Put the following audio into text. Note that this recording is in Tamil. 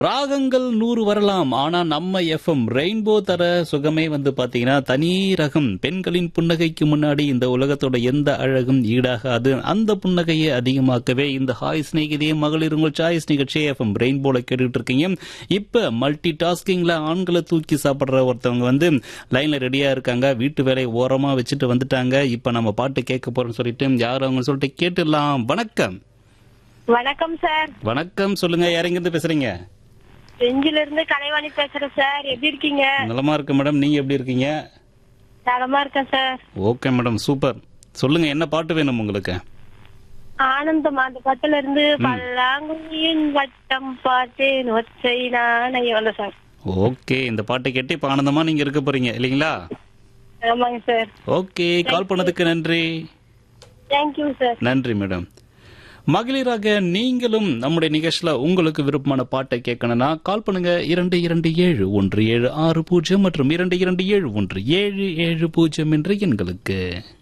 ராகங்கள் நூறு வரலாம் ஆனா நம்ம எஃப்எம் ரெயின்போ தர சுகமே வந்து பாத்தீங்கன்னா தனி ரகம் பெண்களின் புன்னகைக்கு முன்னாடி இந்த உலகத்தோட எந்த அழகும் ஈடாகாது அந்த புன்னகையை அதிகமாக்கவே இந்த ஹாய் ஸ்நேகிதியே மகளிர் உங்கள் சாய்ஸ் நிகழ்ச்சி எஃப்எம் ரெயின்போல கேட்டுட்டு இருக்கீங்க இப்ப மல்டி டாஸ்கிங்ல ஆண்களை தூக்கி சாப்பிடுற ஒருத்தவங்க வந்து லைன்ல ரெடியா இருக்காங்க வீட்டு வேலையை ஓரமா வச்சுட்டு வந்துட்டாங்க இப்ப நம்ம பாட்டு கேட்க போறோம்னு சொல்லிட்டு யார் அவங்க சொல்லிட்டு கேட்டுடலாம் வணக்கம் வணக்கம் சார் வணக்கம் சொல்லுங்க யாரெங்கிருந்து பேசுறீங்க செஞ்சில இருந்து கலைவாணி பேசுறேன் சார் எப்படி இருக்கீங்க நலமா இருக்கு மேடம் நீங்க எப்படி இருக்கீங்க நலமா இருக்கேன் சார் ஓகே மேடம் சூப்பர் சொல்லுங்க என்ன பாட்டு வேணும் உங்களுக்கு ஆனந்தம் அந்த பட்டுல இருந்து பல்லாங்குழியின் வட்டம் பார்த்தேன் ஒற்றை நாணை வந்த சார் ஓகே இந்த பாட்டை கேட்டு இப்ப ஆனந்தமா நீங்க இருக்க போறீங்க இல்லைங்களா ஆமாங்க சார் ஓகே கால் பண்ணதுக்கு நன்றி தேங்க்யூ சார் நன்றி மேடம் மகளிராக நீங்களும் நம்முடைய நிகழ்ச்சியில உங்களுக்கு விருப்பமான பாட்டை கேட்கணும்னா கால் பண்ணுங்க இரண்டு இரண்டு ஏழு ஒன்று ஏழு ஆறு பூஜ்ஜியம் மற்றும் இரண்டு இரண்டு ஏழு ஒன்று ஏழு ஏழு பூஜ்ஜியம் என்ற எண்களுக்கு